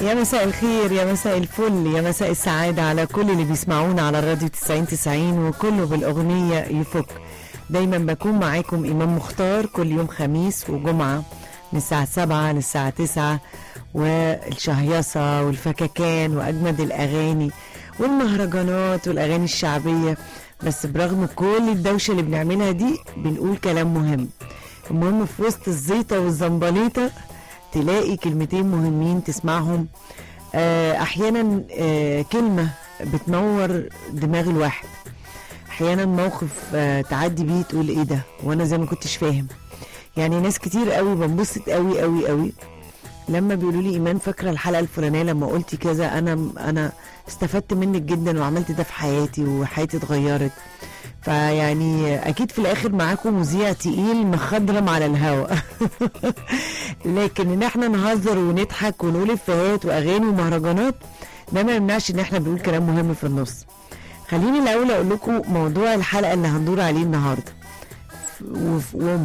يا مساء الخير يا مساء الفل يا مساء السعادة على كل اللي بيسمعونا على الراديو 90 90 وكله بالأغنية يفك دايما بكون معاكم إمام مختار كل يوم خميس وجمعة من الساعة 7 للساعة 9 والشهيصة والفككان وأجمد الأغاني والمهرجانات والأغاني الشعبية بس برغم كل الدوشة اللي بنعملها دي بنقول كلام مهم المهم في وسط الزيطة والزنبليطة تلاقي كلمتين مهمين تسمعهم آه، احيانا آه، كلمه بتنور دماغ الواحد احيانا موقف آه، تعدي بيه تقول ايه ده وانا زي ما كنتش فاهم يعني ناس كتير قوي بنبسط قوي قوي قوي لما بيقولوا لي ايمان فاكره الحلقه الفلانيه لما قلتي كذا انا انا استفدت منك جدا وعملت ده في حياتي وحياتي اتغيرت فيعني اكيد في الاخر معاكم مذيع تقيل مخضرم على الهوا لكن ان احنا نهزر ونضحك ونقول افيهات واغاني ومهرجانات ده ما يمنعش ان احنا بنقول كلام مهم في النص خليني الاول اقول لكم موضوع الحلقه اللي هندور عليه النهارده وف-